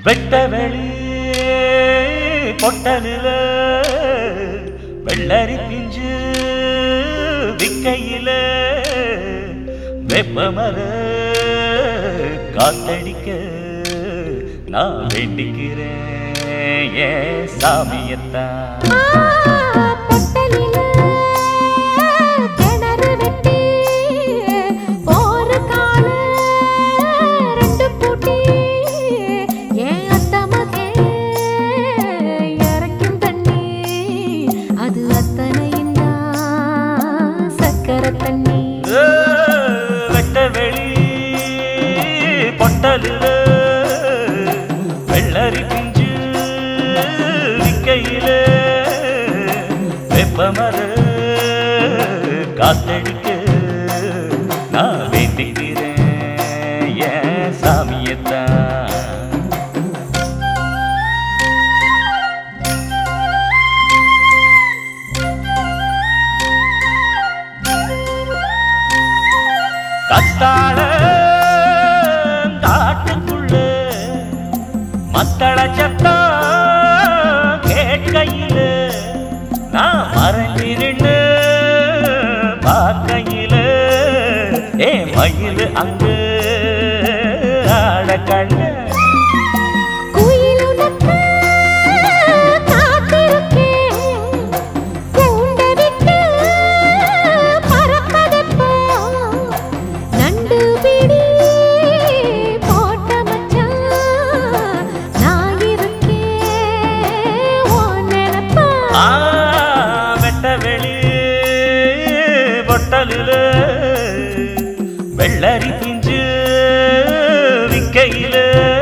வெட்ட வெளி பொட்டலில வெள்ளரி பிஞ்சு விக்கையில வெப்பமர காத்தடிக்க நான் வேண்டிக்கிறேன் ஏன் சாமியத்தான் பொட்டலில கிணறு வெட்டி போற கால ரெண்டு பூட்டி ஏன் அத்த மகே இறக்கும் தண்ணி அது அத்தனையும் தான் சக்கரை தண்ணி ஏ, வெட்ட வெளி பொட்டலில வெள்ளரி பிஞ்சு விக்கையில வெப்பமர காத்தடிக்க நான் வேண்டிக்கிறேன் ஏன் சாமியத்தான் கத்தாழ காட்டுக்குள்ள மத்தள சத்தம் கேட்கையில நான் மறைஞ்சி நின்று பார்க்கையில ஏ மயில் அங்கு ஆட கண்ண குயில் உனக்கு காத்திருக்கேன் கூண்ட விட்டு பறப்பதெப்போ நண்டு பிடி போட்ட மச்சான் நான் இருக்கேன் உன் நினைப்பா ஆ வெட்ட வெளி பொட்டலில வெள்ளரி பிஞ்சு விக்கையில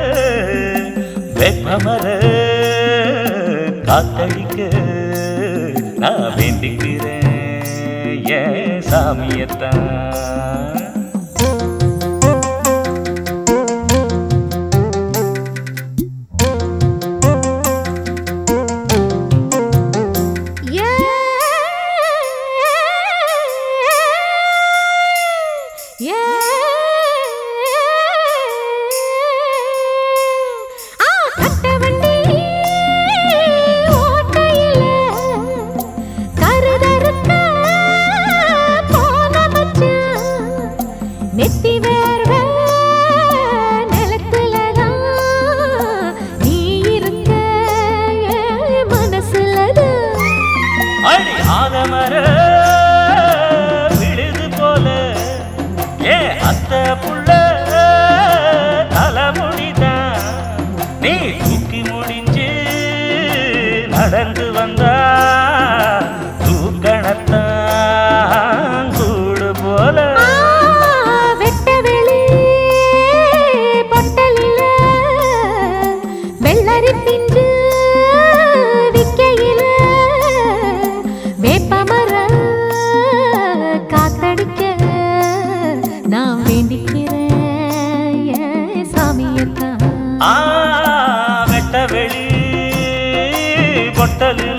வெப்பமர காத்தடிக்க நான் வேண்டிக்கிறேன் ஏன் சாமியத்தான் ஏ ஏ ஆ கட்ட வண்டி ஓட்டையில கருதறுக்க போன மச்சான் நெத்தி வேர்வை நிலத்துலதான் நீ இருக்க என் மனசுலதான் அடி ஆதமர விழுது போல ஏ அத்த புள்ள தலைமுடிதான் நீ தூக்கி முடிஞ்சு நடந்து வந்தா தூக்கணத்தான் கூடு போல ஆ, வெட்ட வெளி பொட்டலில வெள்ளரி பிஞ்சு விக்கையில வேப்பமர காத்தடிக்க நான் வேண்டிக்கிறேன் என் சாமியத்தான் ஆ வெட்ட வெளி பொட்டலு